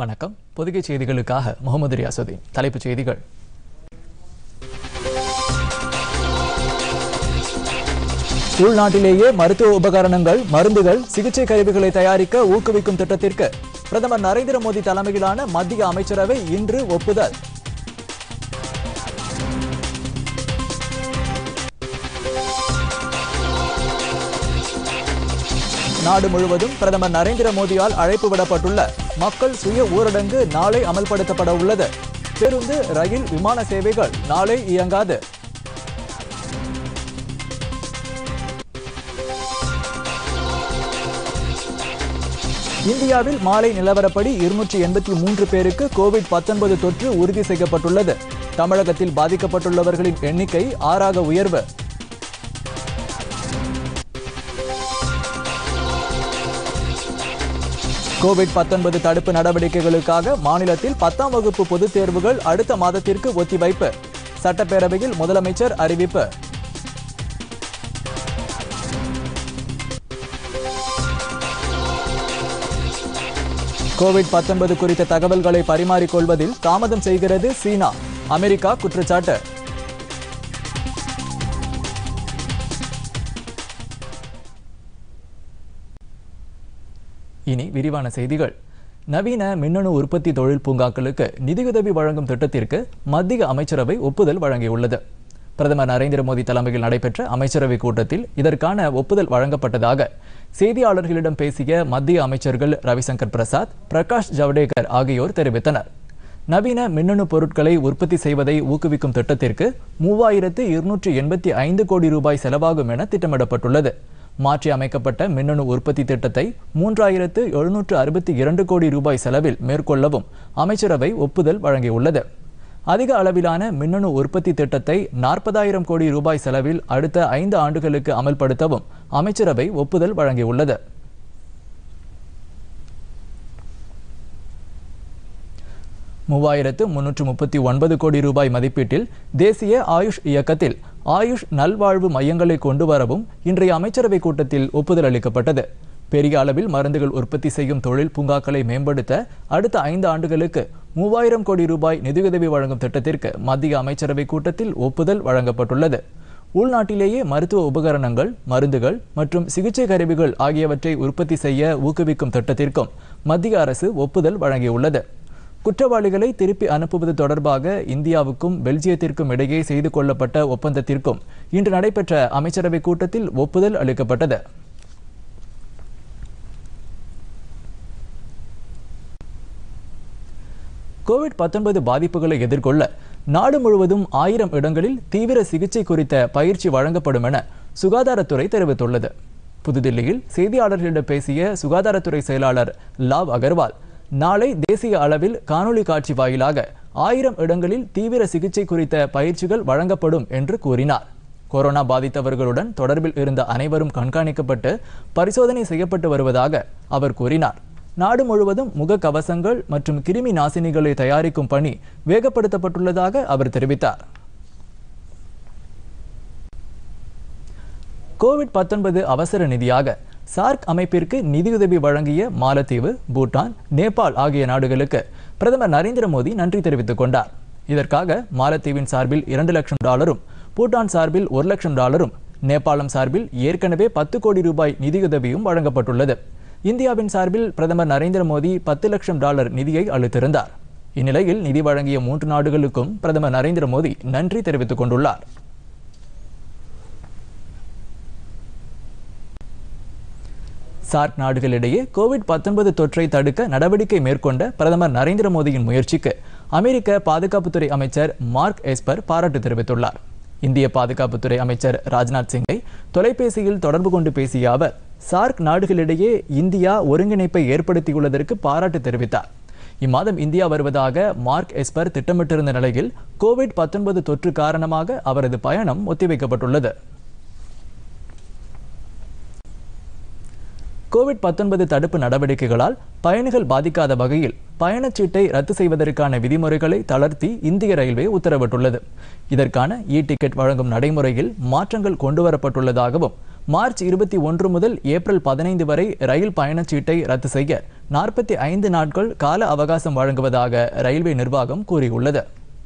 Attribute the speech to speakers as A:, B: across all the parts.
A: வணக்கம் பொதிகை செய்திகளுக்காக முகமது ரியாசுதீன் தலைப்புச் செய்திகள் உள்நாட்டிலேயே மருத்துவ உபகரணங்கள் மருந்துகள் சிகிச்சை கருவிகளை தயாரிக்க ஊக்குவிக்கும் திட்டத்திற்கு பிரதமர் நரேந்திர மோடி தலைமையிலான மத்திய அமைச்சரவை இன்று ஒப்புதல் நாடு முழுவதும் பிரதமர் நரேந்திர மோடியால் அழைப்பு விடப்பட்டுள்ள மக்கள் சுய ஊரடங்கு நாளை அமல்படுத்தப்பட உள்ளது பேருந்து ரயில் விமான சேவைகள் நாளை இயங்காது இந்தியாவில் மாலை நிலவரப்படி இருநூற்றி எண்பத்தி மூன்று பேருக்கு கோவிட் 19 தொற்று உறுதி செய்யப்பட்டுள்ளது தமிழகத்தில் பாதிக்கப்பட்டுள்ளவர்களின் எண்ணிக்கை ஆறாக உயர்வு கோவிட் 19 தடுப்பு நடவடிக்கைகளுக்காக மாநிலத்தில் பத்தாம் வகுப்பு பொதுத் தேர்வுகள் அடுத்த மாதத்திற்கு ஒத்திவைப்பு சட்டப்பேரவையில் முதலமைச்சர் அறிவிப்பு கோவிட் 19 குறித்த தகவல்களை பரிமாறிக்கொள்வதில் தாமதம் செய்கிறது சீனா அமெரிக்கா குற்றச்சாட்டு இனி விரிவான செய்திகள் நவீன மின்னணு உற்பத்தி தொழில் பூங்காக்களுக்கு நிதியுதவி வழங்கும் திட்டத்திற்கு மத்திய அமைச்சரவை ஒப்புதல் வழங்கியுள்ளது பிரதமர் நரேந்திர மோடி தலைமையில் நடைபெற்ற அமைச்சரவை கூட்டத்தில் இதற்கான ஒப்புதல் வழங்கப்பட்டதாக செய்தியாளர்களிடம் பேசிய மத்திய அமைச்சர்கள் ரவிசங்கர் பிரசாத் பிரகாஷ் ஜவடேகர் ஆகியோர் தெரிவித்தனர் நவீன மின்னணு பொருட்களை உற்பத்தி செய்வதை ஊக்குவிக்கும் திட்டத்திற்கு மூவாயிரத்து இருநூற்றி எண்பத்தி ஐந்து கோடி ரூபாய் செலவாகும் என திட்டமிடப்பட்டுள்ளது மாற்றி அமைக்கப்பட்ட மின்னணு உற்பத்தி திட்டத்தை மூன்றாயிரத்து எழுநூற்று அறுபத்தி இரண்டு கோடி ரூபாய் செலவில் மேற்கொள்ளவும் அமைச்சரவை ஒப்புதல் வழங்கியுள்ளது அதிக அளவிலான மின்னணு உற்பத்தி திட்டத்தை நாற்பதாயிரம் கோடி ரூபாய் செலவில் அடுத்த ஐந்து ஆண்டுகளுக்கு அமல்படுத்தவும் அமைச்சரவை ஒப்புதல் வழங்கியுள்ளது மூவாயிரத்து முன்னூற்று முப்பத்தி ஒன்பது கோடி ரூபாய் மதிப்பீட்டில் தேசிய ஆயுஷ் இயக்கத்தில் ஆயுஷ் நல்வாழ்வு மையங்களை கொண்டு வரவும் இன்றைய அமைச்சரவை கூட்டத்தில் ஒப்புதல் அளிக்கப்பட்டது பெரிய அளவில் மருந்துகள் உற்பத்தி செய்யும் தொழில் பூங்காக்களை மேம்படுத்த அடுத்த ஐந்து ஆண்டுகளுக்கு மூவாயிரம் கோடி ரூபாய் நிதியுதவி வழங்கும் திட்டத்திற்கு மத்திய அமைச்சரவை கூட்டத்தில் ஒப்புதல் வழங்கப்பட்டுள்ளது உள்நாட்டிலேயே மருத்துவ உபகரணங்கள் மருந்துகள் மற்றும் சிகிச்சை கருவிகள் ஆகியவற்றை உற்பத்தி செய்ய ஊக்குவிக்கும் திட்டத்திற்கும் மத்திய அரசு ஒப்புதல் வழங்கியுள்ளது குற்றவாளிகளை திருப்பி அனுப்புவது தொடர்பாக இந்தியாவுக்கும் பெல்ஜியத்திற்கும் இடையே செய்து கொள்ளப்பட்ட ஒப்பந்தத்திற்கும் இன்று நடைபெற்ற அமைச்சரவை கூட்டத்தில் ஒப்புதல் அளிக்கப்பட்டது கோவிட் 19 பாதிப்புகளை எதிர்கொள்ள நாடு முழுவதும் ஆயிரம் இடங்களில் தீவிர சிகிச்சை குறித்த பயிற்சி வழங்கப்படும் என சுகாதாரத்துறை தெரிவித்துள்ளது புதுதில்லியில் செய்தியாளர்களிடம் பேசிய சுகாதாரத்துறை செயலாளர் லாவ் அகர்வால் நாளை தேசிய அளவில் காணொளி காட்சி வாயிலாக ஆயிரம் இடங்களில் தீவிர சிகிச்சை குறித்த பயிற்சிகள் வழங்கப்படும் என்று கூறினார் கொரோனா பாதித்தவர்களுடன் தொடர்பில் இருந்த அனைவரும் கண்காணிக்கப்பட்டு பரிசோதனை செய்யப்பட்டு வருவதாக அவர் கூறினார் நாடு முழுவதும் முகக்கவசங்கள் மற்றும் கிருமி நாசினிகளை தயாரிக்கும் பணி வேகப்படுத்தப்பட்டுள்ளதாக அவர் தெரிவித்தார் கோவிட் 19 அவசர நிதியாக சார்க் அமைப்பிற்கு நிதியுதவி வழங்கிய மாலத்தீவு பூட்டான் நேபாள் ஆகிய நாடுகளுக்கு பிரதமர் நரேந்திர மோடி நன்றி தெரிவித்துக் கொண்டார் இதற்காக மாலத்தீவின் சார்பில் இரண்டு லட்சம் டாலரும் பூட்டான் சார்பில் ஒரு லட்சம் டாலரும் நேபாளம் சார்பில் ஏற்கனவே பத்து கோடி ரூபாய் நிதியுதவியும் வழங்கப்பட்டுள்ளது இந்தியாவின் சார்பில் பிரதமர் நரேந்திர மோடி பத்து லட்சம் டாலர் நிதியை அளித்திருந்தார் இந்நிலையில் நிதி வழங்கிய மூன்று நாடுகளுக்கும் பிரதமர் நரேந்திர மோடி நன்றி தெரிவித்துக் கொண்டுள்ளார் சார்க் நாடுகளிடையே கோவிட் 19 தொற்றை தடுக்க நடவடிக்கை மேற்கொண்ட பிரதமர் நரேந்திர மோடியின் முயற்சிக்கு அமெரிக்க பாதுகாப்புத்துறை அமைச்சர் மார்க் எஸ்பர் பாராட்டு தெரிவித்துள்ளார் இந்திய பாதுகாப்புத்துறை அமைச்சர் ராஜ்நாத் சிங்கை தொலைபேசியில் தொடர்பு கொண்டு பேசிய அவர் சார்க் நாடுகளிடையே இந்தியா ஒருங்கிணைப்பை ஏற்படுத்தியுள்ளதற்கு பாராட்டு தெரிவித்தார் இம்மாதம் இந்தியா வருவதாக மார்க் எஸ்பர் திட்டமிட்டிருந்த நிலையில் கோவிட் 19 தொற்று காரணமாக அவரது பயணம் ஒத்திவைக்கப்பட்டுள்ளது கோவிட் 19 தடுப்பு நடவடிக்கைகளால் பயணிகள் பாதிக்காத வகையில் பயணச்சீட்டை ரத்து செய்வதற்கான விதிமுறைகளை தளர்த்தி இந்திய ரயில்வே உத்தரவிட்டுள்ளது இதற்கான இ டிக்கெட் வழங்கும் நடைமுறையில் மாற்றங்கள் கொண்டுவரப்பட்டுள்ளதாகவும் மார்ச் இருபத்தி ஒன்று முதல் ஏப்ரல் பதினைந்து வரை ரயில் பயணச்சீட்டை ரத்து செய்ய நாற்பத்தி ஐந்து நாட்கள் கால அவகாசம் வழங்குவதாக ரயில்வே நிர்வாகம் கூறியுள்ளது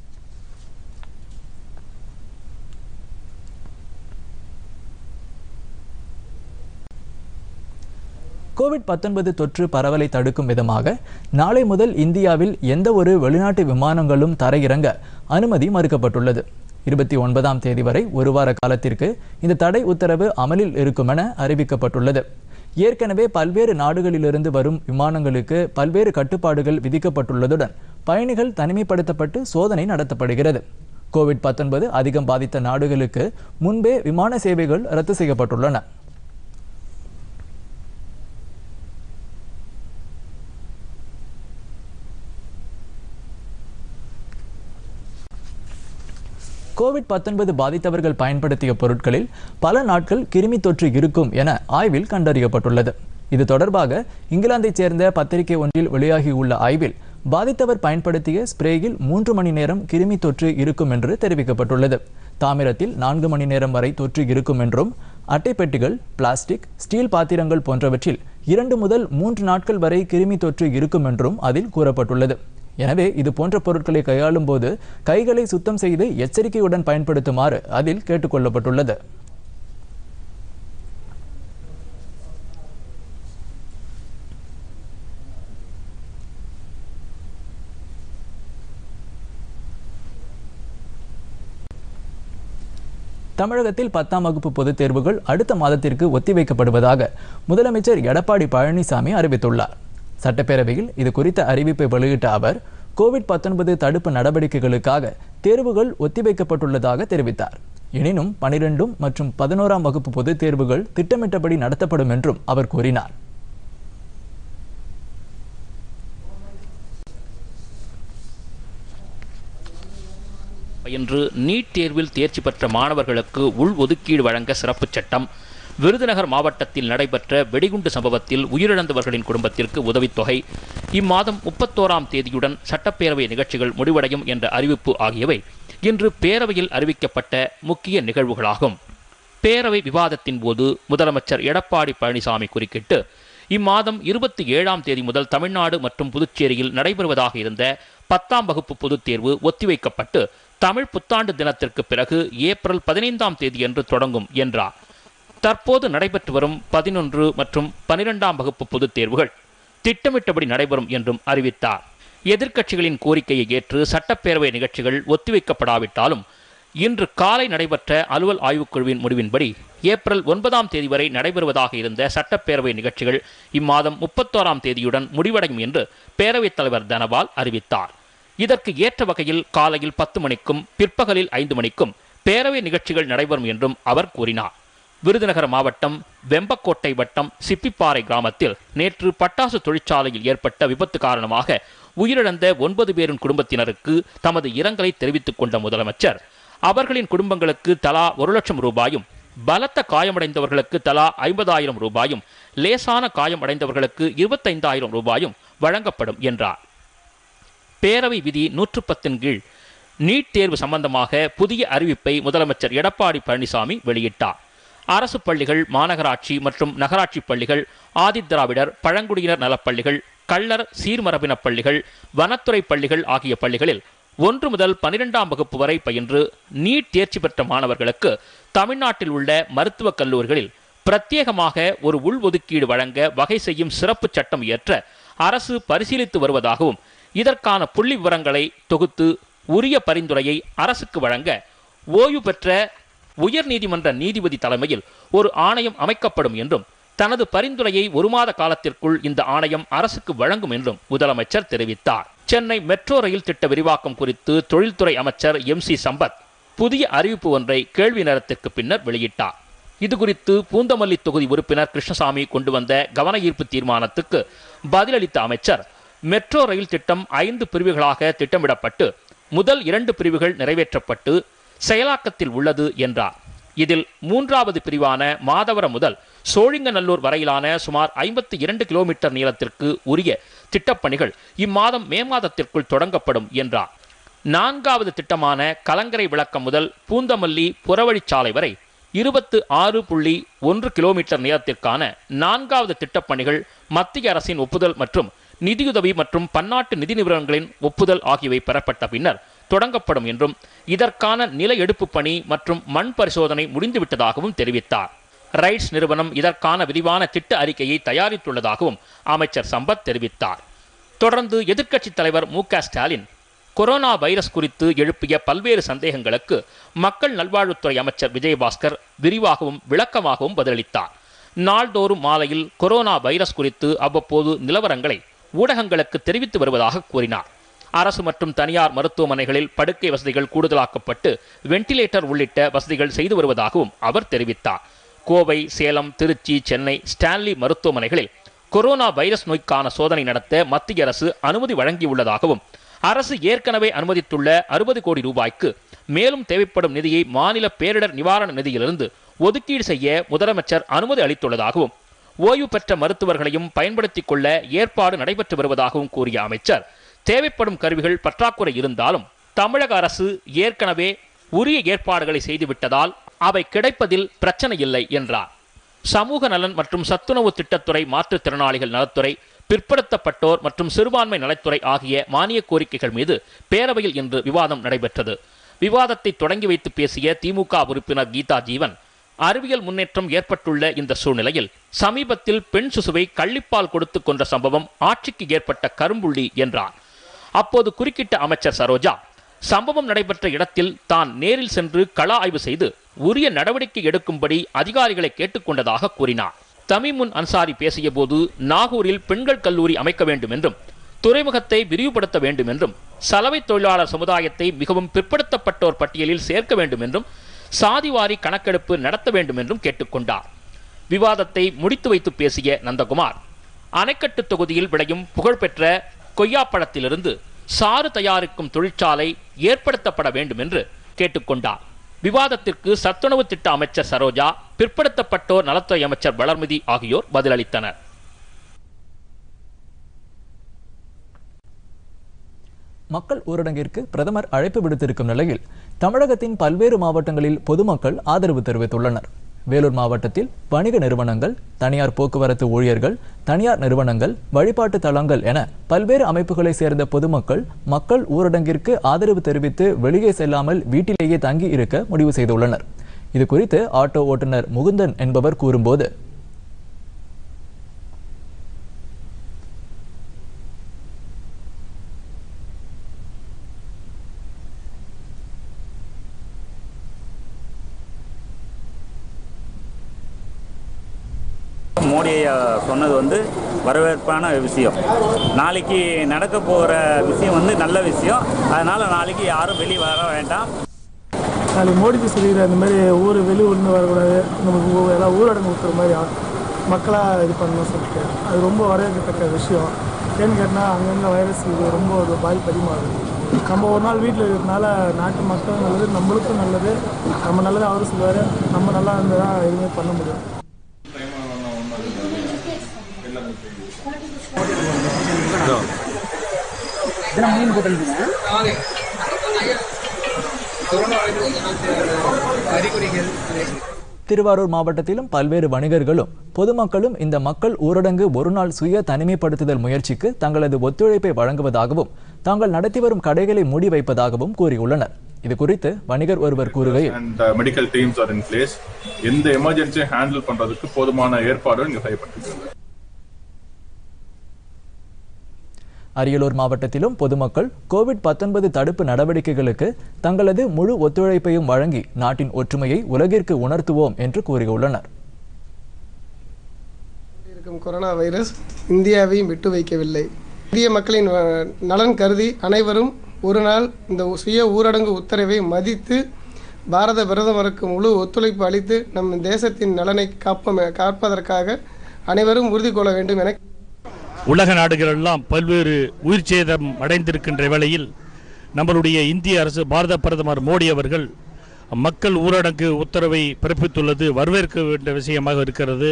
A: கோவிட் பத்தொன்பது தொற்று பரவலை தடுக்கும் விதமாக நாளை முதல் இந்தியாவில் எந்த ஒரு வெளிநாட்டு விமானங்களும் தரையிறங்க அனுமதி மறுக்கப்பட்டுள்ளது இருபத்தி ஒன்பதாம் தேதி வரை ஒரு வார காலத்திற்கு இந்த தடை உத்தரவு அமலில் இருக்கும் என அறிவிக்கப்பட்டுள்ளது ஏற்கனவே பல்வேறு நாடுகளிலிருந்து வரும் விமானங்களுக்கு பல்வேறு கட்டுப்பாடுகள் விதிக்கப்பட்டுள்ளதுடன் பயணிகள் தனிமைப்படுத்தப்பட்டு சோதனை நடத்தப்படுகிறது கோவிட் பத்தொன்பது அதிகம் பாதித்த நாடுகளுக்கு முன்பே விமான சேவைகள் ரத்து செய்யப்பட்டுள்ளன கோவிட் பத்தொன்பது பாதித்தவர்கள் பயன்படுத்திய பொருட்களில் பல நாட்கள் கிருமி தொற்று இருக்கும் என ஆய்வில் கண்டறியப்பட்டுள்ளது இது தொடர்பாக இங்கிலாந்தைச் சேர்ந்த பத்திரிகை ஒன்றில் வெளியாகியுள்ள ஆய்வில் பாதித்தவர் பயன்படுத்திய ஸ்ப்ரேயில் மூன்று மணி நேரம் கிருமி தொற்று இருக்கும் என்று தெரிவிக்கப்பட்டுள்ளது தாமிரத்தில் நான்கு மணி நேரம் வரை தொற்று இருக்கும் என்றும் அட்டைப்பெட்டிகள் பிளாஸ்டிக் ஸ்டீல் பாத்திரங்கள் போன்றவற்றில் இரண்டு முதல் மூன்று நாட்கள் வரை கிருமி தொற்று இருக்கும் என்றும் அதில் கூறப்பட்டுள்ளது எனவே இது போன்ற பொருட்களை கையாளும் போது கைகளை சுத்தம் செய்து எச்சரிக்கையுடன் பயன்படுத்துமாறு அதில் கேட்டுக்கொள்ளப்பட்டுள்ளது தமிழகத்தில் பத்தாம் வகுப்பு பொதுத் தேர்வுகள் அடுத்த மாதத்திற்கு ஒத்திவைக்கப்படுவதாக முதலமைச்சர் எடப்பாடி பழனிசாமி அறிவித்துள்ளார் சட்டப்பேரவையில் இது குறித்த அறிவிப்பை வெளியிட்ட அவர் கோவிட் பத்தொன்பது தடுப்பு நடவடிக்கைகளுக்காக தேர்வுகள் ஒத்திவைக்கப்பட்டுள்ளதாக தெரிவித்தார் எனினும் பனிரெண்டும் மற்றும் பதினோராம் வகுப்பு பொதுத் தேர்வுகள் திட்டமிட்டபடி நடத்தப்படும் என்றும் அவர் கூறினார்
B: பயின்று நீட் தேர்வில் தேர்ச்சி பெற்ற மாணவர்களுக்கு உள் ஒதுக்கீடு வழங்க சிறப்பு சட்டம் விருதுநகர் மாவட்டத்தில் நடைபெற்ற வெடிகுண்டு சம்பவத்தில் உயிரிழந்தவர்களின் குடும்பத்திற்கு உதவித்தொகை இம்மாதம் முப்பத்தோராம் தேதியுடன் சட்டப்பேரவை நிகழ்ச்சிகள் முடிவடையும் என்ற அறிவிப்பு ஆகியவை இன்று பேரவையில் அறிவிக்கப்பட்ட முக்கிய நிகழ்வுகளாகும் பேரவை விவாதத்தின் போது முதலமைச்சர் எடப்பாடி பழனிசாமி குறுக்கிட்டு இம்மாதம் இருபத்தி ஏழாம் தேதி முதல் தமிழ்நாடு மற்றும் புதுச்சேரியில் நடைபெறுவதாக இருந்த பத்தாம் வகுப்பு பொதுத் தேர்வு ஒத்திவைக்கப்பட்டு தமிழ் புத்தாண்டு தினத்திற்கு பிறகு ஏப்ரல் பதினைந்தாம் தேதியன்று தொடங்கும் என்றார் தற்போது நடைபெற்று வரும் பதினொன்று மற்றும் பனிரெண்டாம் வகுப்பு பொதுத் தேர்வுகள் திட்டமிட்டபடி நடைபெறும் என்றும் அறிவித்தார் எதிர்க்கட்சிகளின் கோரிக்கையை ஏற்று சட்டப்பேரவை நிகழ்ச்சிகள் ஒத்திவைக்கப்படாவிட்டாலும் இன்று காலை நடைபெற்ற அலுவல் ஆய்வுக்குழுவின் முடிவின்படி ஏப்ரல் ஒன்பதாம் தேதி வரை நடைபெறுவதாக இருந்த சட்டப்பேரவை நிகழ்ச்சிகள் இம்மாதம் முப்பத்தோராம் தேதியுடன் முடிவடையும் என்று பேரவைத் தலைவர் தனபால் அறிவித்தார் இதற்கு ஏற்ற வகையில் காலையில் பத்து மணிக்கும் பிற்பகலில் ஐந்து மணிக்கும் பேரவை நிகழ்ச்சிகள் நடைபெறும் என்றும் அவர் கூறினார் விருதுநகர் மாவட்டம் வெம்பக்கோட்டை வட்டம் சிப்பிப்பாறை கிராமத்தில் நேற்று பட்டாசு தொழிற்சாலையில் ஏற்பட்ட விபத்து காரணமாக உயிரிழந்த ஒன்பது பேரின் குடும்பத்தினருக்கு தமது இரங்கலை தெரிவித்துக் கொண்ட முதலமைச்சர் அவர்களின் குடும்பங்களுக்கு தலா ஒரு லட்சம் ரூபாயும் பலத்த காயமடைந்தவர்களுக்கு தலா ஐம்பதாயிரம் ரூபாயும் லேசான காயம் அடைந்தவர்களுக்கு இருபத்தைந்தாயிரம் ரூபாயும் வழங்கப்படும் என்றார் பேரவை விதி நூற்று பத்தின் கீழ் நீட் தேர்வு சம்பந்தமாக புதிய அறிவிப்பை முதலமைச்சர் எடப்பாடி பழனிசாமி வெளியிட்டார் அரசு பள்ளிகள் மாநகராட்சி மற்றும் நகராட்சி பள்ளிகள் ஆதித்திராவிடர் பழங்குடியினர் நலப்பள்ளிகள் கள்ளர் சீர்மரபின பள்ளிகள் வனத்துறை பள்ளிகள் ஆகிய பள்ளிகளில் ஒன்று முதல் பனிரெண்டாம் வகுப்பு வரை பயின்று நீட் தேர்ச்சி பெற்ற மாணவர்களுக்கு தமிழ்நாட்டில் உள்ள மருத்துவக் கல்லூரிகளில் பிரத்யேகமாக ஒரு உள்ஒதுக்கீடு வழங்க வகை செய்யும் சிறப்பு சட்டம் இயற்ற அரசு பரிசீலித்து வருவதாகவும் இதற்கான புள்ளி விவரங்களை தொகுத்து உரிய பரிந்துரையை அரசுக்கு வழங்க ஓய்வு பெற்ற உயர்நீதிமன்ற நீதிபதி தலைமையில் ஒரு ஆணையம் அமைக்கப்படும் என்றும் தனது பரிந்துரையை ஒரு மாத காலத்திற்குள் இந்த ஆணையம் அரசுக்கு வழங்கும் என்றும் முதலமைச்சர் தெரிவித்தார் சென்னை மெட்ரோ ரயில் திட்ட விரிவாக்கம் குறித்து தொழில்துறை அமைச்சர் எம் சி சம்பத் புதிய அறிவிப்பு ஒன்றை கேள்வி நேரத்திற்கு பின்னர் வெளியிட்டார் இதுகுறித்து பூந்தமல்லி தொகுதி உறுப்பினர் கிருஷ்ணசாமி கொண்டு வந்த கவன ஈர்ப்பு தீர்மானத்துக்கு பதிலளித்த அமைச்சர் மெட்ரோ ரயில் திட்டம் ஐந்து பிரிவுகளாக திட்டமிடப்பட்டு முதல் இரண்டு பிரிவுகள் நிறைவேற்றப்பட்டு செயலாக்கத்தில் உள்ளது என்றார் இதில் மூன்றாவது பிரிவான மாதவரம் முதல் சோழிங்கநல்லூர் வரையிலான சுமார் ஐம்பத்தி இரண்டு கிலோமீட்டர் நீளத்திற்கு உரிய திட்டப்பணிகள் இம்மாதம் மே மாதத்திற்குள் தொடங்கப்படும் என்றார் நான்காவது திட்டமான கலங்கரை விளக்கம் முதல் பூந்தமல்லி புறவழிச்சாலை வரை இருபத்து ஆறு புள்ளி ஒன்று கிலோமீட்டர் நீளத்திற்கான நான்காவது திட்டப்பணிகள் மத்திய அரசின் ஒப்புதல் மற்றும் நிதியுதவி மற்றும் பன்னாட்டு நிதி நிறுவனங்களின் ஒப்புதல் ஆகியவை பெறப்பட்ட பின்னர் தொடங்கப்படும் என்றும் இதற்கான நில எடுப்பு பணி மற்றும் மண் பரிசோதனை முடிந்துவிட்டதாகவும் தெரிவித்தார் ரைட்ஸ் நிறுவனம் இதற்கான விரிவான திட்ட அறிக்கையை தயாரித்துள்ளதாகவும் அமைச்சர் சம்பத் தெரிவித்தார் தொடர்ந்து எதிர்க்கட்சித் தலைவர் மு க ஸ்டாலின் கொரோனா வைரஸ் குறித்து எழுப்பிய பல்வேறு சந்தேகங்களுக்கு மக்கள் நல்வாழ்வுத்துறை அமைச்சர் விஜயபாஸ்கர் விரிவாகவும் விளக்கமாகவும் பதிலளித்தார் நாள்தோறும் மாலையில் கொரோனா வைரஸ் குறித்து அவ்வப்போது நிலவரங்களை ஊடகங்களுக்கு தெரிவித்து வருவதாக கூறினார் அரசு மற்றும் தனியார் மருத்துவமனைகளில் படுக்கை வசதிகள் கூடுதலாக்கப்பட்டு வெண்டிலேட்டர் உள்ளிட்ட வசதிகள் செய்து வருவதாகவும் அவர் தெரிவித்தார் கோவை சேலம் திருச்சி சென்னை ஸ்டான்லி மருத்துவமனைகளில் கொரோனா வைரஸ் நோய்க்கான சோதனை நடத்த மத்திய அரசு அனுமதி வழங்கியுள்ளதாகவும் அரசு ஏற்கனவே அனுமதித்துள்ள அறுபது கோடி ரூபாய்க்கு மேலும் தேவைப்படும் நிதியை மாநில பேரிடர் நிவாரண நிதியிலிருந்து ஒதுக்கீடு செய்ய முதலமைச்சர் அனுமதி அளித்துள்ளதாகவும் ஓய்வு பெற்ற மருத்துவர்களையும் பயன்படுத்திக் கொள்ள ஏற்பாடு நடைபெற்று வருவதாகவும் கூறிய அமைச்சர் தேவைப்படும் கருவிகள் பற்றாக்குறை இருந்தாலும் தமிழக அரசு ஏற்கனவே உரிய ஏற்பாடுகளை செய்துவிட்டதால் அவை கிடைப்பதில் பிரச்சனை இல்லை என்றார் சமூக நலன் மற்றும் சத்துணவு திட்டத்துறை மாற்றுத்திறனாளிகள் நலத்துறை பிற்படுத்தப்பட்டோர் மற்றும் சிறுபான்மை நலத்துறை ஆகிய மானிய கோரிக்கைகள் மீது பேரவையில் இன்று விவாதம் நடைபெற்றது விவாதத்தை தொடங்கி வைத்து பேசிய திமுக உறுப்பினர் கீதா ஜீவன் அறிவியல் முன்னேற்றம் ஏற்பட்டுள்ள இந்த சூழ்நிலையில் சமீபத்தில் பெண் சிசுவை கள்ளிப்பால் கொடுத்து கொன்ற சம்பவம் ஆட்சிக்கு ஏற்பட்ட கரும்புள்ளி என்றார் அப்போது குறுக்கிட்ட அமைச்சர் சரோஜா சம்பவம் நடைபெற்ற இடத்தில் தான் நேரில் சென்று கள ஆய்வு செய்து உரிய நடவடிக்கை எடுக்கும்படி அதிகாரிகளை கேட்டுக்கொண்டதாக கூறினார் தமிமுன் அன்சாரி பேசியபோது நாகூரில் பெண்கள் கல்லூரி அமைக்க வேண்டும் என்றும் துறைமுகத்தை விரிவுபடுத்த வேண்டும் என்றும் சலவை தொழிலாளர் சமுதாயத்தை மிகவும் பிற்படுத்தப்பட்டோர் பட்டியலில் சேர்க்க வேண்டும் என்றும் சாதிவாரி கணக்கெடுப்பு நடத்த வேண்டும் என்றும் கேட்டுக்கொண்டார் விவாதத்தை முடித்து வைத்து பேசிய நந்தகுமார் அணைக்கட்டு தொகுதியில் விளையும் புகழ்பெற்ற கொய்யாப்பழத்திலிருந்து சாறு தயாரிக்கும் தொழிற்சாலை ஏற்படுத்தப்பட வேண்டும் என்று கேட்டுக்கொண்டார் விவாதத்திற்கு சத்துணவு திட்ட அமைச்சர் சரோஜா பிற்படுத்தப்பட்டோர் நலத்துறை அமைச்சர் வளர்மதி ஆகியோர் பதிலளித்தனர்
A: மக்கள் ஊரடங்கிற்கு பிரதமர் அழைப்பு விடுத்திருக்கும் நிலையில் தமிழகத்தின் பல்வேறு மாவட்டங்களில் பொதுமக்கள் ஆதரவு தெரிவித்துள்ளனர் வேலூர் மாவட்டத்தில் வணிக நிறுவனங்கள் தனியார் போக்குவரத்து ஊழியர்கள் தனியார் நிறுவனங்கள் வழிபாட்டு தளங்கள் என பல்வேறு அமைப்புகளை சேர்ந்த பொதுமக்கள் மக்கள் ஊரடங்கிற்கு ஆதரவு தெரிவித்து வெளியே செல்லாமல் வீட்டிலேயே தங்கி இருக்க முடிவு செய்துள்ளனர் இது குறித்து ஆட்டோ ஓட்டுநர் முகுந்தன் என்பவர் கூறும்போது
C: மோடி ஐயா சொன்னது வந்து வரவேற்பான விஷயம் நாளைக்கு நடக்க போகிற விஷயம் வந்து நல்ல விஷயம் அதனால் நாளைக்கு யாரும் வெளியே வர வேண்டாம்
D: நாளைக்கு மோடிஜி சொல்லிக்கிற இந்த மாதிரி ஊர் வெளியூர்னு வரக்கூடாது நமக்கு ஊ- எல்லாம் ஊரடங்கு ஊற்றுற மாதிரி மக்களாக இது பண்ணணும்னு சொல்லிட்டு அது ரொம்ப வரவேற்கத்தக்க விஷயம் ஏன்னு கேட்டால் அங்கங்கே வைரஸ் இது ரொம்ப ஒரு பாதிப்பு அதிகமாகுது நம்ம ஒரு நாள் வீட்டில் இருக்கிறதுனால நாட்டு மக்களும் நல்லது நம்மளுக்கும் நல்லது நம்ம நல்லது அவரும் சொல்லுவார் நம்ம நல்லா இருந்தால் தான் எதுவுமே பண்ண முடியும்
A: திருவாரூர் மாவட்டத்திலும் பல்வேறு வணிகர்களும் பொதுமக்களும் இந்த மக்கள் ஊரடங்கு ஒருநாள் சுய தனிமைப்படுத்துதல் முயற்சிக்கு தங்களது ஒத்துழைப்பை வழங்குவதாகவும் தாங்கள் நடத்தி வரும் கடைகளை மூடி வைப்பதாகவும் கூறியுள்ளனர் இது குறித்து வணிகர் ஒருவர் கூறுகையில்
E: and medical teams are in place எந்த எமர்ஜென்சியை ஹேண்டில் பண்றதுக்கு போதுமான ஏற்பாடு இங்க செய்யப்பட்டிருக்கு
A: அரியலூர் மாவட்டத்திலும் பொதுமக்கள் கோவிட் 19 தடுப்பு நடவடிக்கைகளுக்கு தங்களது முழு ஒத்துழைப்பையும் வழங்கி நாட்டின் ஒற்றுமையை உலகிற்கு உணர்த்துவோம் என்று கூறியுள்ளனர்
F: இருக்கும் கொரோனா வைரஸ் இந்தியாவையும் விட்டு வைக்கவில்லை இந்திய மக்களின் அஹ், நலன் கருதி அனைவரும் ஒரு நாள் இந்த சுய ஊரடங்கு உத்தரவை மதித்து பாரத பிரதமருக்கு முழு ஒத்துழைப்பு அளித்து நம் தேசத்தின் நலனை காப்ப காப்பதற்காக அனைவரும் உறுதி கொள்ள வேண்டும் என
G: உலக நாடுகளெல்லாம் பல்வேறு உயிர் சேதம் அடைந்திருக்கின்ற வேளையில் நம்மளுடைய இந்திய அரசு பாரத பிரதமர் மோடி அவர்கள் மக்கள் ஊரடங்கு உத்தரவை பிறப்பித்துள்ளது வரவேற்க வேண்டிய விஷயமாக இருக்கிறது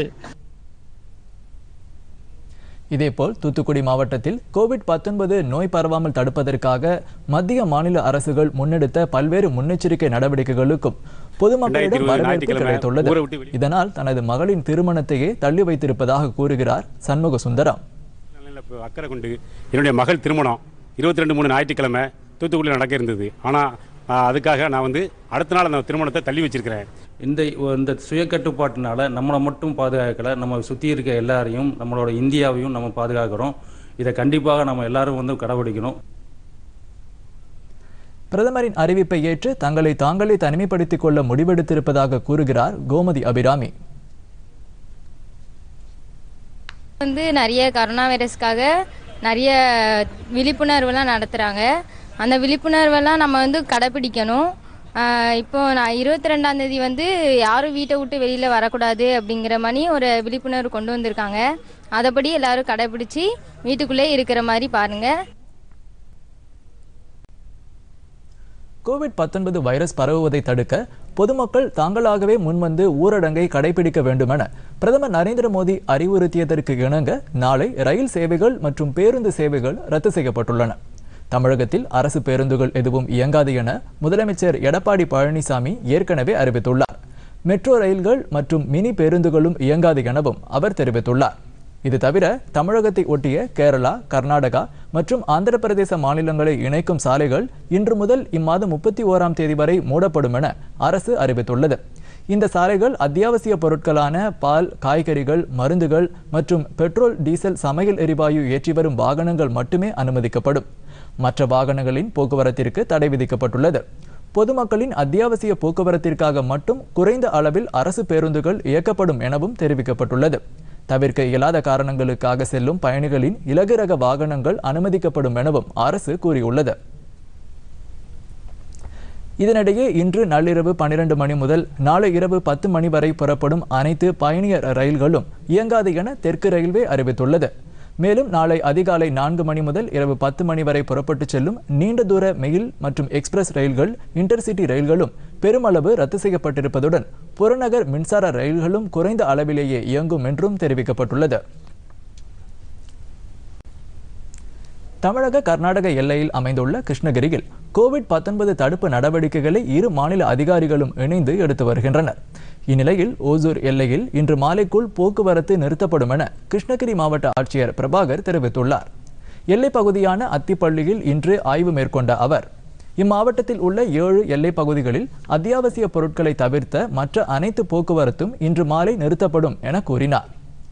A: இதேபோல் தூத்துக்குடி மாவட்டத்தில் கோவிட் 19 நோய் பரவாமல் தடுப்பதற்காக மத்திய மாநில அரசுகள் முன்னெடுத்த பல்வேறு முன்னெச்சரிக்கை நடவடிக்கைகளுக்கும் பொதுமக்களிடம்
H: ரெண்டாயிரத்தி இருபது
A: வரவேற்பு
H: ஞாயிற்றுக்கிழமை
A: கிடைத்துள்ளது
H: ஊரை விட்டு வெளியே
A: இதனால் தனது மகளின் திருமணத்தையே தள்ளி வைத்திருப்பதாக கூறுகிறார் சண்முக சுந்தரம்
H: நலனில் இப்போ அக்கறை கொண்டு என்னுடைய மகள் திருமணம் இருபத்தி ரெண்டு மூணு ஞாயிற்றுக்கிழமை தூத்துக்குடியில் நடக்க இருந்தது ஆனால் அதுக்காக நான் வந்து அடுத்த நாள் அந்த திருமணத்தை தள்ளி வச்சிருக்கிறேன்
I: இந்த இந்த சுய கட்டுப்பாட்டினால நம்மளை மட்டும் பாதுகாக்கலை நம்ம சுற்றி இருக்க எல்லாரையும் நம்மளோட இந்தியாவையும் நம்ம பாதுகாக்கிறோம் இதை கண்டிப்பாக நம்ம எல்லாரும் வந்து கடைபிடிக்கணும்
A: பிரதமரின் அறிவிப்பை ஏற்று தங்களை தாங்களே தனிமைப்படுத்திக் கொள்ள முடிவெடுத்திருப்பதாக கூறுகிறார் கோமதி அபிராமி
J: வந்து நிறைய கரோனா வைரஸ்க்காக நிறைய விழிப்புணர்வுலாம் நடத்துகிறாங்க அந்த விழிப்புணர்வெல்லாம் நம்ம வந்து கடைப்பிடிக்கணும் ஆஹ் இப்போ நான் இருபத்தி ரெண்டாம் தேதி வந்து யாரும் வீட்டை விட்டு வெளியில் வரக்கூடாது அப்படிங்கிற மாதிரி ஒரு விழிப்புணர்வு கொண்டு வந்திருக்காங்க அதைப்படி எல்லாரும் கடைப்பிடிச்சு வீட்டுக்குள்ளே இருக்கிற மாதிரி பாருங்கள்
A: கோவிட் 19 வைரஸ் பரவுவதை தடுக்க பொதுமக்கள் தாங்களாகவே முன்வந்து ஊரடங்கை கடைபிடிக்க வேண்டுமென பிரதமர் நரேந்திர மோடி அறிவுறுத்தியதற்கு இணங்க நாளை ரயில் சேவைகள் மற்றும் பேருந்து சேவைகள் ரத்து செய்யப்பட்டுள்ளன தமிழகத்தில் அரசு பேருந்துகள் எதுவும் இயங்காது என முதலமைச்சர் எடப்பாடி பழனிசாமி ஏற்கனவே அறிவித்துள்ளார் மெட்ரோ ரயில்கள் மற்றும் மினி பேருந்துகளும் இயங்காது எனவும் அவர் தெரிவித்துள்ளார் இது தவிர தமிழகத்தை ஒட்டிய கேரளா கர்நாடகா மற்றும் ஆந்திர பிரதேச மாநிலங்களை இணைக்கும் சாலைகள் இன்று முதல் இம்மாதம் முப்பத்தி ஓராம் தேதி வரை மூடப்படும் என அரசு அறிவித்துள்ளது இந்த சாலைகள் அத்தியாவசிய பொருட்களான பால் காய்கறிகள் மருந்துகள் மற்றும் பெட்ரோல் டீசல் சமையல் எரிவாயு ஏற்றி வரும் வாகனங்கள் மட்டுமே அனுமதிக்கப்படும் மற்ற வாகனங்களின் போக்குவரத்திற்கு தடை விதிக்கப்பட்டுள்ளது பொதுமக்களின் அத்தியாவசிய போக்குவரத்திற்காக மட்டும் குறைந்த அளவில் அரசு பேருந்துகள் இயக்கப்படும் எனவும் தெரிவிக்கப்பட்டுள்ளது தவிர்க்க இயலாத காரணங்களுக்காக செல்லும் பயணிகளின் இலகுரக வாகனங்கள் அனுமதிக்கப்படும் எனவும் அரசு கூறியுள்ளது இதனிடையே இன்று நள்ளிரவு பன்னிரண்டு மணி முதல் நாளை இரவு பத்து மணி வரை புறப்படும் அனைத்து பயணியர் ரயில்களும் இயங்காது என தெற்கு ரயில்வே அறிவித்துள்ளது மேலும் நாளை அதிகாலை நான்கு மணி முதல் இரவு பத்து மணி வரை புறப்பட்டுச் செல்லும் நீண்ட தூர மெயில் மற்றும் எக்ஸ்பிரஸ் ரயில்கள் இன்டர்சிட்டி ரயில்களும் பெருமளவு ரத்து செய்யப்பட்டிருப்பதுடன் புறநகர் மின்சார ரயில்களும் குறைந்த அளவிலேயே இயங்கும் என்றும் தெரிவிக்கப்பட்டுள்ளது தமிழக கர்நாடக எல்லையில் அமைந்துள்ள கிருஷ்ணகிரியில் கோவிட் 19 தடுப்பு நடவடிக்கைகளை இரு மாநில அதிகாரிகளும் இணைந்து எடுத்து வருகின்றனர் இந்நிலையில் ஓசூர் எல்லையில் இன்று மாலைக்குள் போக்குவரத்து நிறுத்தப்படும் என கிருஷ்ணகிரி மாவட்ட ஆட்சியர் பிரபாகர் தெரிவித்துள்ளார் எல்லைப் பகுதியான அத்திப்பள்ளியில் இன்று ஆய்வு மேற்கொண்ட அவர் இம்மாவட்டத்தில் உள்ள ஏழு எல்லைப் பகுதிகளில் அத்தியாவசிய பொருட்களை தவிர்த்த மற்ற அனைத்து போக்குவரத்தும் இன்று மாலை நிறுத்தப்படும் என கூறினார்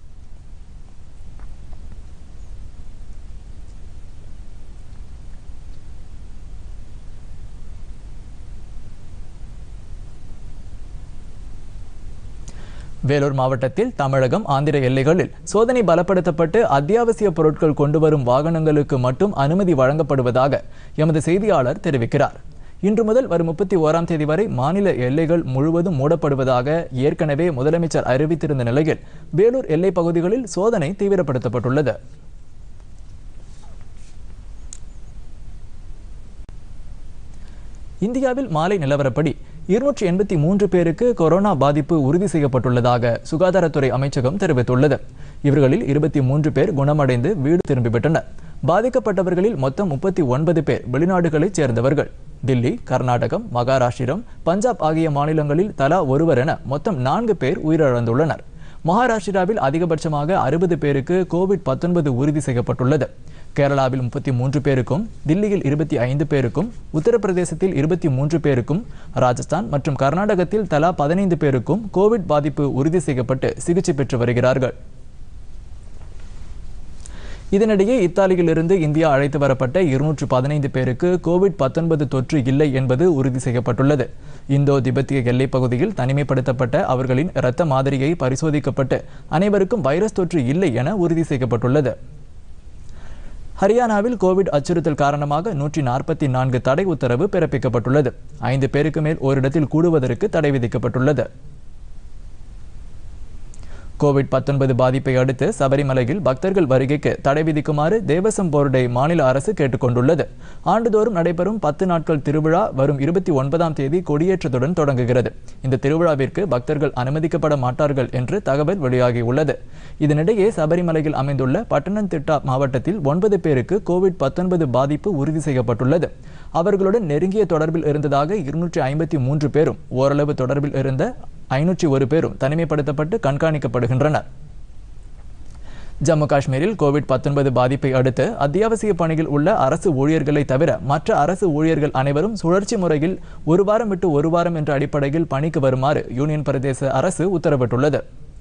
A: வேலூர் மாவட்டத்தில் தமிழகம் ஆந்திர எல்லைகளில் சோதனை பலப்படுத்தப்பட்டு அத்தியாவசிய பொருட்கள் கொண்டு வரும் வாகனங்களுக்கு மட்டும் அனுமதி வழங்கப்படுவதாக எமது செய்தியாளர் தெரிவிக்கிறார் இன்று முதல் வரும் முப்பத்தி ஓராம் தேதி வரை மாநில எல்லைகள் முழுவதும் மூடப்படுவதாக ஏற்கனவே முதலமைச்சர் அறிவித்திருந்த நிலையில் வேலூர் எல்லைப் பகுதிகளில் சோதனை தீவிரப்படுத்தப்பட்டுள்ளது இந்தியாவில் மாலை நிலவரப்படி இருநூற்றி எண்பத்தி மூன்று பேருக்கு கொரோனா பாதிப்பு உறுதி செய்யப்பட்டுள்ளதாக சுகாதாரத்துறை அமைச்சகம் தெரிவித்துள்ளது இவர்களில் இருபத்தி மூன்று பேர் குணமடைந்து வீடு திரும்பிவிட்டனர் பாதிக்கப்பட்டவர்களில் மொத்தம் முப்பத்தி ஒன்பது பேர் வெளிநாடுகளைச் சேர்ந்தவர்கள் தில்லி கர்நாடகம் மகாராஷ்டிரம் பஞ்சாப் ஆகிய மாநிலங்களில் தலா ஒருவர் என மொத்தம் நான்கு பேர் உயிரிழந்துள்ளனர் மகாராஷ்டிராவில் அதிகபட்சமாக அறுபது பேருக்கு கோவிட் 19 உறுதி செய்யப்பட்டுள்ளது கேரளாவில் முப்பத்தி மூன்று பேருக்கும் தில்லியில் இருபத்தி ஐந்து பேருக்கும் உத்தரப்பிரதேசத்தில் இருபத்தி மூன்று பேருக்கும் ராஜஸ்தான் மற்றும் கர்நாடகத்தில் தலா பதினைந்து பேருக்கும் கோவிட் பாதிப்பு உறுதி செய்யப்பட்டு சிகிச்சை பெற்று வருகிறார்கள் இதனிடையே இத்தாலியிலிருந்து இந்தியா அழைத்து வரப்பட்ட இருநூற்று பதினைந்து பேருக்கு கோவிட் 19 தொற்று இல்லை என்பது உறுதி செய்யப்பட்டுள்ளது இந்தோ திபெத்திய எல்லைப் பகுதியில் தனிமைப்படுத்தப்பட்ட அவர்களின் இரத்த மாதிரியை பரிசோதிக்கப்பட்டு அனைவருக்கும் வைரஸ் தொற்று இல்லை என உறுதி செய்யப்பட்டுள்ளது ஹரியானாவில் கோவிட் அச்சுறுத்தல் காரணமாக நூற்றி நாற்பத்தி நான்கு தடை உத்தரவு பிறப்பிக்கப்பட்டுள்ளது ஐந்து பேருக்கு மேல் ஓரிடத்தில் கூடுவதற்கு தடை விதிக்கப்பட்டுள்ளது கோவிட் 19 பாதிப்பை அடுத்து சபரிமலையில் பக்தர்கள் வருகைக்கு தடை விதிக்குமாறு தேவசம் போர்டை மாநில அரசு கேட்டுக்கொண்டுள்ளது ஆண்டுதோறும் நடைபெறும் பத்து நாட்கள் திருவிழா வரும் இருபத்தி ஒன்பதாம் தேதி கொடியேற்றத்துடன் தொடங்குகிறது இந்த திருவிழாவிற்கு பக்தர்கள் அனுமதிக்கப்பட மாட்டார்கள் என்று தகவல் வெளியாகியுள்ளது இதனிடையே சபரிமலையில் அமைந்துள்ள பட்டணந்திட்டா மாவட்டத்தில் ஒன்பது பேருக்கு கோவிட் 19 பாதிப்பு உறுதி செய்யப்பட்டுள்ளது அவர்களுடன் நெருங்கிய தொடர்பில் இருந்ததாக இருநூற்றி ஐம்பத்தி மூன்று பேரும் ஓரளவு தொடர்பில் இருந்த ஐநூற்றி ஒரு பேரும் தனிமைப்படுத்தப்பட்டு கண்காணிக்கப்படுகின்றனர் ஜம்மு காஷ்மீரில் கோவிட் 19 பாதிப்பை அடுத்து அத்தியாவசிய பணியில் உள்ள அரசு ஊழியர்களை தவிர மற்ற அரசு ஊழியர்கள் அனைவரும் சுழற்சி முறையில் ஒரு வாரம் விட்டு ஒரு வாரம் என்ற அடிப்படையில் பணிக்கு வருமாறு யூனியன் பிரதேச அரசு உத்தரவிட்டுள்ளது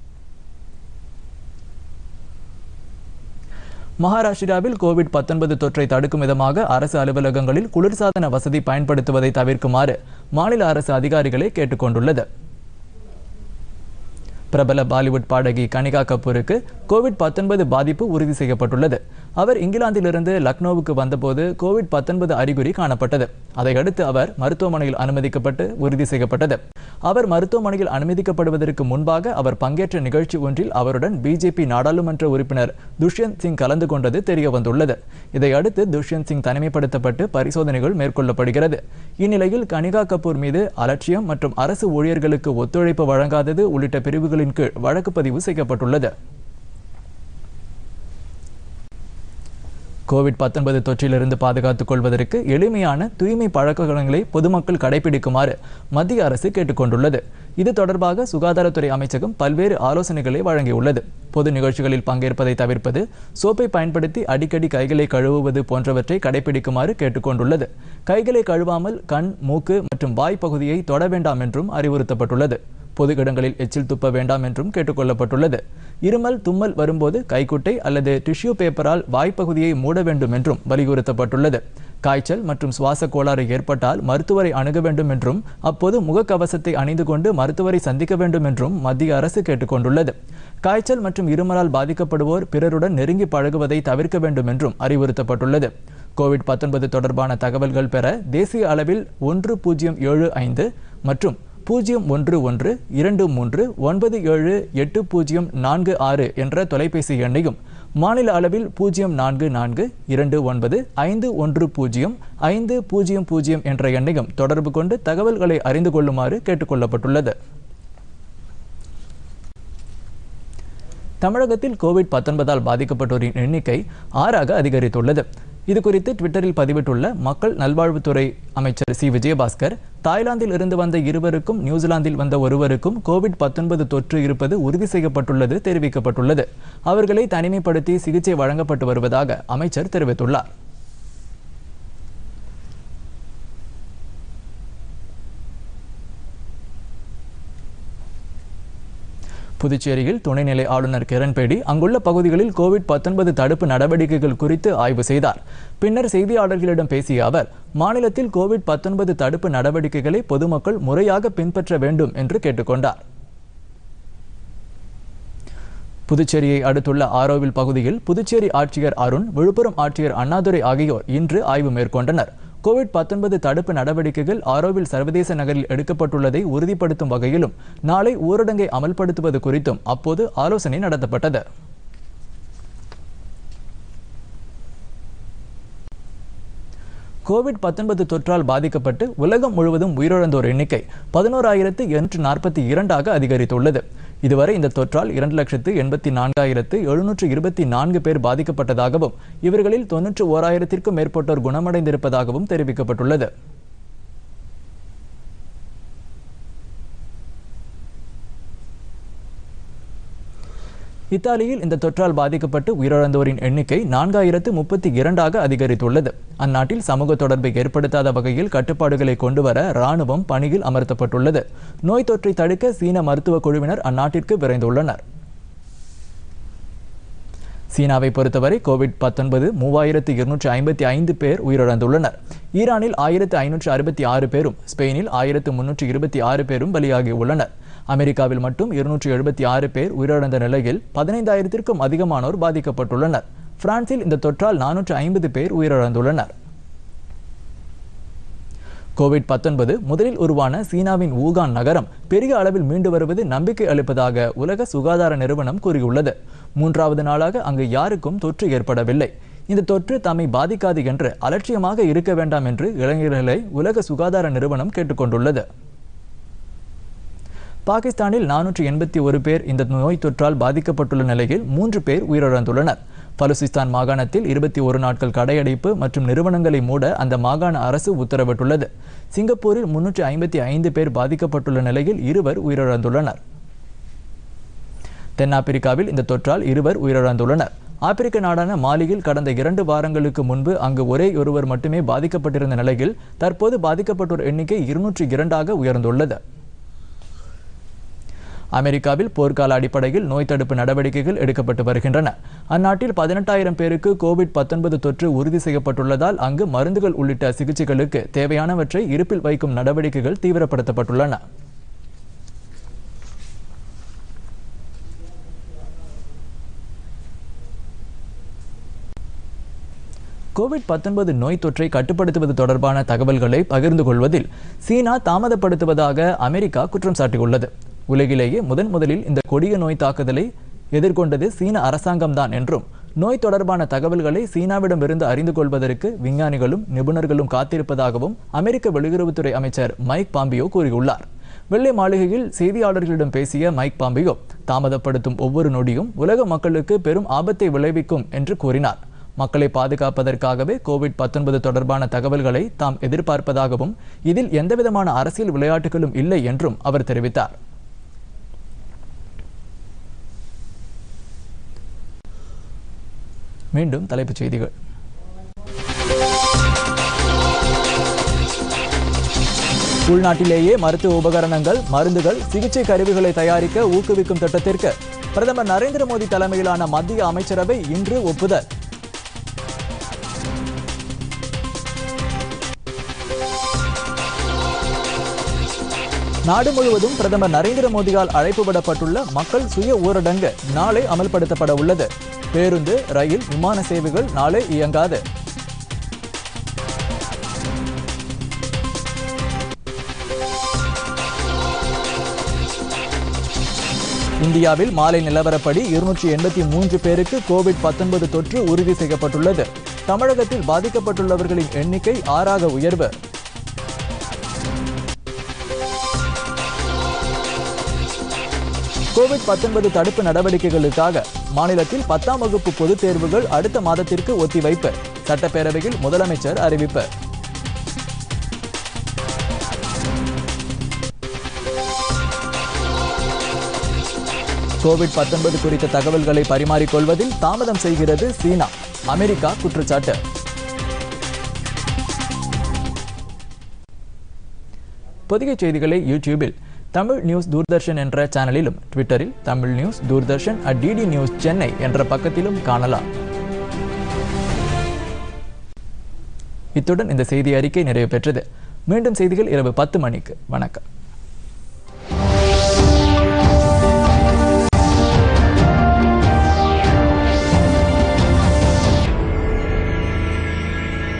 A: மகாராஷ்டிராவில் கோவிட் 19 தொற்றை தடுக்கும் விதமாக அரசு அலுவலகங்களில் குளிர்சாதன வசதி பயன்படுத்துவதை தவிர்க்குமாறு மாநில அரசு அதிகாரிகளை கேட்டுக்கொண்டுள்ளது பிரபல பாலிவுட் பாடகி கனிகா கபூருக்கு கோவிட் 19 பாதிப்பு உறுதி செய்யப்பட்டுள்ளது அவர் இங்கிலாந்திலிருந்து லக்னோவுக்கு வந்தபோது கோவிட் 19 அறிகுறி காணப்பட்டது அதையடுத்து அவர் மருத்துவமனையில் அனுமதிக்கப்பட்டு உறுதி செய்யப்பட்டது அவர் மருத்துவமனையில் அனுமதிக்கப்படுவதற்கு முன்பாக அவர் பங்கேற்ற நிகழ்ச்சி ஒன்றில் அவருடன் பிஜேபி நாடாளுமன்ற உறுப்பினர் துஷ்யந்த் சிங் கலந்து கொண்டது தெரிய வந்துள்ளது இதையடுத்து துஷ்யந்த் சிங் தனிமைப்படுத்தப்பட்டு பரிசோதனைகள் மேற்கொள்ளப்படுகிறது இந்நிலையில் கனிகா கபூர் மீது அலட்சியம் மற்றும் அரசு ஊழியர்களுக்கு ஒத்துழைப்பு வழங்காதது உள்ளிட்ட பிரிவுகளின் கீழ் வழக்கு பதிவு செய்யப்பட்டுள்ளது கோவிட் 19 தொற்றிலிருந்து பாதுகாத்துக் கொள்வதற்கு எளிமையான தூய்மை பழக்கங்களை பொதுமக்கள் கடைபிடிக்குமாறு மத்திய அரசு கேட்டுக்கொண்டுள்ளது இது தொடர்பாக சுகாதாரத்துறை அமைச்சகம் பல்வேறு ஆலோசனைகளை வழங்கியுள்ளது பொது நிகழ்ச்சிகளில் பங்கேற்பதை தவிர்ப்பது சோப்பை பயன்படுத்தி அடிக்கடி கைகளை கழுவுவது போன்றவற்றை கடைபிடிக்குமாறு கேட்டுக்கொண்டுள்ளது கைகளை கழுவாமல் கண் மூக்கு மற்றும் வாய் பகுதியை தொட வேண்டாம் என்றும் அறிவுறுத்தப்பட்டுள்ளது பொது இடங்களில் எச்சில் துப்ப வேண்டாம் என்றும் கேட்டுக்கொள்ளப்பட்டுள்ளது இருமல் தும்மல் வரும்போது கைக்குட்டை அல்லது டிஷ்யூ பேப்பரால் வாய்ப்பகுதியை மூட வேண்டும் என்றும் வலியுறுத்தப்பட்டுள்ளது காய்ச்சல் மற்றும் சுவாச கோளாறு ஏற்பட்டால் மருத்துவரை அணுக வேண்டும் என்றும் அப்போது முகக்கவசத்தை அணிந்து கொண்டு மருத்துவரை சந்திக்க வேண்டும் என்றும் மத்திய அரசு கேட்டுக்கொண்டுள்ளது காய்ச்சல் மற்றும் இருமலால் பாதிக்கப்படுவோர் பிறருடன் நெருங்கி பழகுவதை தவிர்க்க வேண்டும் என்றும் அறிவுறுத்தப்பட்டுள்ளது கோவிட் 19 தொடர்பான தகவல்கள் பெற தேசிய அளவில் ஒன்று பூஜ்ஜியம் ஏழு ஐந்து மற்றும் பூஜ்ஜியம் ஒன்று ஒன்று இரண்டு மூன்று ஒன்பது ஏழு எட்டு பூஜ்ஜியம் நான்கு ஆறு என்ற தொலைபேசி எண்ணையும் மாநில அளவில் பூஜ்ஜியம் நான்கு நான்கு இரண்டு ஒன்பது ஐந்து ஒன்று பூஜ்ஜியம் ஐந்து பூஜ்ஜியம் பூஜ்ஜியம் என்ற எண்ணையும் தொடர்பு கொண்டு தகவல்களை அறிந்து கொள்ளுமாறு கேட்டுக்கொள்ளப்பட்டுள்ளது தமிழகத்தில் கோவிட் 19ஆல் பாதிக்கப்பட்டோரின் எண்ணிக்கை ஆறாக அதிகரித்துள்ளது இது குறித்து ட்விட்டரில் பதிவிட்டுள்ள மக்கள் நல்வாழ்வுத்துறை அமைச்சர் சி விஜயபாஸ்கர் தாய்லாந்தில் இருந்து வந்த இருவருக்கும் நியூசிலாந்தில் வந்த ஒருவருக்கும் கோவிட் 19 தொற்று இருப்பது உறுதி செய்யப்பட்டுள்ளது தெரிவிக்கப்பட்டுள்ளது அவர்களை தனிமைப்படுத்தி சிகிச்சை வழங்கப்பட்டு வருவதாக அமைச்சர் தெரிவித்துள்ளார் புதுச்சேரியில் துணைநிலை ஆளுநர் கிரண்பேடி அங்குள்ள பகுதிகளில் கோவிட் 19 தடுப்பு நடவடிக்கைகள் குறித்து ஆய்வு செய்தார் பின்னர் செய்தியாளர்களிடம் பேசிய அவர் மாநிலத்தில் கோவிட் 19 தடுப்பு நடவடிக்கைகளை பொதுமக்கள் முறையாக பின்பற்ற வேண்டும் என்று கேட்டுக்கொண்டார் புதுச்சேரியை அடுத்துள்ள ஆரோவில் பகுதியில் புதுச்சேரி ஆட்சியர் அருண் விழுப்புரம் ஆட்சியர் அண்ணாதுரை ஆகியோர் இன்று ஆய்வு மேற்கொண்டனர் கோவிட் 19 தடுப்பு நடவடிக்கைகள் ஆரோவில் சர்வதேச நகரில் எடுக்கப்பட்டுள்ளதை உறுதிப்படுத்தும் வகையிலும் நாளை ஊரடங்கை அமல்படுத்துவது குறித்தும் அப்போது ஆலோசனை நடத்தப்பட்டது கோவிட் 19 தொற்றால் பாதிக்கப்பட்டு உலகம் முழுவதும் உயிரிழந்தோர் எண்ணிக்கை பதினோராயிரத்து எண்ணூற்று நாற்பத்தி இரண்டாக அதிகரித்துள்ளது இதுவரை இந்த தொற்றால் இரண்டு லட்சத்து எண்பத்தி நான்காயிரத்து எழுநூற்று இருபத்தி நான்கு பேர் பாதிக்கப்பட்டதாகவும் இவர்களில் தொன்னூற்று ஓராயிரத்திற்கும் மேற்பட்டோர் குணமடைந்திருப்பதாகவும் தெரிவிக்கப்பட்டுள்ளது இத்தாலியில் இந்த தொற்றால் பாதிக்கப்பட்டு உயிரிழந்தோரின் எண்ணிக்கை நான்காயிரத்து முப்பத்தி இரண்டாக அதிகரித்துள்ளது அந்நாட்டில் சமூக தொடர்பை ஏற்படுத்தாத வகையில் கட்டுப்பாடுகளை கொண்டுவர ராணுவம் பணியில் அமர்த்தப்பட்டுள்ளது நோய் தொற்றை தடுக்க சீன மருத்துவ குழுவினர் அந்நாட்டிற்கு விரைந்துள்ளனர் சீனாவை பொறுத்தவரை கோவிட் 19 மூவாயிரத்து இருநூற்று ஐம்பத்தி ஐந்து பேர் உயிரிழந்துள்ளனர் ஈரானில் ஆயிரத்து ஐநூற்று அறுபத்தி ஆறு பேரும் ஸ்பெயினில் ஆயிரத்து முன்னூற்று இருபத்தி ஆறு பேரும் பலியாகி உள்ளனர் அமெரிக்காவில் மட்டும் இருநூற்று எழுபத்தி ஆறு பேர் உயிரிழந்த நிலையில் பதினைந்தாயிரத்திற்கும் அதிகமானோர் பாதிக்கப்பட்டுள்ளனர் பிரான்சில் இந்த தொற்றால் நானூற்று ஐம்பது பேர் உயிரிழந்துள்ளனர் கோவிட் 19 முதலில் உருவான சீனாவின் ஊகான் நகரம் பெரிய அளவில் மீண்டு வருவது நம்பிக்கை அளிப்பதாக உலக சுகாதார நிறுவனம் கூறியுள்ளது மூன்றாவது நாளாக அங்கு யாருக்கும் தொற்று ஏற்படவில்லை இந்த தொற்று தம்மை பாதிக்காது என்று அலட்சியமாக இருக்க வேண்டாம் என்று இளைஞர்களை உலக சுகாதார நிறுவனம் கேட்டுக்கொண்டுள்ளது பாகிஸ்தானில் நானூற்று எண்பத்தி ஒரு பேர் இந்த நோய் தொற்றால் பாதிக்கப்பட்டுள்ள நிலையில் மூன்று பேர் உயிரிழந்துள்ளனர் பலுசிஸ்தான் மாகாணத்தில் இருபத்தி ஒரு நாட்கள் கடையடைப்பு மற்றும் நிறுவனங்களை மூட அந்த மாகாண அரசு உத்தரவிட்டுள்ளது சிங்கப்பூரில் முன்னூற்றி ஐம்பத்தி ஐந்து பேர் பாதிக்கப்பட்டுள்ள நிலையில் இருவர் உயிரிழந்துள்ளனர் தென்னாப்பிரிக்காவில் இந்த தொற்றால் இருவர் உயிரிழந்துள்ளனர் ஆப்பிரிக்க நாடான மாலியில் கடந்த இரண்டு வாரங்களுக்கு முன்பு அங்கு ஒரே ஒருவர் மட்டுமே பாதிக்கப்பட்டிருந்த நிலையில் தற்போது பாதிக்கப்பட்டோர் எண்ணிக்கை இருநூற்றி இரண்டாக உயர்ந்துள்ளது அமெரிக்காவில் போர்க்கால அடிப்படையில் நோய் தடுப்பு நடவடிக்கைகள் எடுக்கப்பட்டு வருகின்றன அந்நாட்டில் பதினெட்டாயிரம் பேருக்கு கோவிட் பத்தொன்பது தொற்று உறுதி செய்யப்பட்டுள்ளதால் அங்கு மருந்துகள் உள்ளிட்ட சிகிச்சைகளுக்கு தேவையானவற்றை இருப்பில் வைக்கும் நடவடிக்கைகள் தீவிரப்படுத்தப்பட்டுள்ளன கோவிட் பத்தொன்பது நோய் தொற்றை கட்டுப்படுத்துவது தொடர்பான தகவல்களை பகிர்ந்து கொள்வதில் சீனா தாமதப்படுத்துவதாக அமெரிக்கா குற்றம் சாட்டியுள்ளது உலகிலேயே முதன் முதலில் இந்த கொடிய நோய் தாக்குதலை எதிர்கொண்டது சீன அரசாங்கம்தான் என்றும் நோய் தொடர்பான தகவல்களை சீனாவிடமிருந்து அறிந்து கொள்வதற்கு விஞ்ஞானிகளும் நிபுணர்களும் காத்திருப்பதாகவும் அமெரிக்க வெளியுறவுத்துறை அமைச்சர் மைக் பாம்பியோ கூறியுள்ளார் வெள்ளை மாளிகையில் செய்தியாளர்களிடம் பேசிய மைக் பாம்பியோ தாமதப்படுத்தும் ஒவ்வொரு நொடியும் உலக மக்களுக்கு பெரும் ஆபத்தை விளைவிக்கும் என்று கூறினார் மக்களை பாதுகாப்பதற்காகவே கோவிட் பத்தொன்பது தொடர்பான தகவல்களை தாம் எதிர்பார்ப்பதாகவும் இதில் எந்தவிதமான அரசியல் விளையாட்டுகளும் இல்லை என்றும் அவர் தெரிவித்தார் மீண்டும் தலைப்புச் செய்திகள் உள்நாட்டிலேயே மருத்துவ உபகரணங்கள் மருந்துகள் சிகிச்சை கருவிகளை தயாரிக்க ஊக்குவிக்கும் திட்டத்திற்கு பிரதமர் நரேந்திர மோடி தலைமையிலான மத்திய அமைச்சரவை இன்று ஒப்புதல் நாடு முழுவதும் பிரதமர் நரேந்திர மோடியால் அழைப்பு விடப்பட்டுள்ள மக்கள் சுய ஊரடங்கு நாளை அமல்படுத்தப்பட உள்ளது பேருந்து ரயில் விமான சேவைகள் நாளை இயங்காது இந்தியாவில் மாலை நிலவரப்படி இருநூற்றி எண்பத்தி மூன்று பேருக்கு கோவிட் பத்தொன்பது தொற்று உறுதி செய்யப்பட்டுள்ளது தமிழகத்தில் பாதிக்கப்பட்டுள்ளவர்களின் எண்ணிக்கை ஆறாக உயர்வு கோவிட் பத்தொன்பது தடுப்பு நடவடிக்கைகளுக்காக மாநிலத்தில் பத்தாம் வகுப்பு பொதுத் தேர்வுகள் அடுத்த மாதத்திற்கு ஒத்திவைப்பு சட்டப்பேரவையில் முதலமைச்சர் அறிவிப்பு கோவிட் பத்தொன்பது குறித்த தகவல்களை பரிமாறிக்கொள்வதில் தாமதம் செய்கிறது சீனா அமெரிக்கா குற்றச்சாட்டு பொதிகை செய்திகளை யூடியூபில் தமிழ் நியூஸ் தூர்தர்ஷன் என்ற சேனலிலும் ட்விட்டரில் Tamil news Doordarshan at DD news Chennai என்ற பக்கத்திலும் காணலாம் இத்துடன் இந்த செய்தி அறிக்கை நிறைவு பெற்றது மீண்டும் செய்திகள் இரவு பத்து மணிக்கு வணக்கம்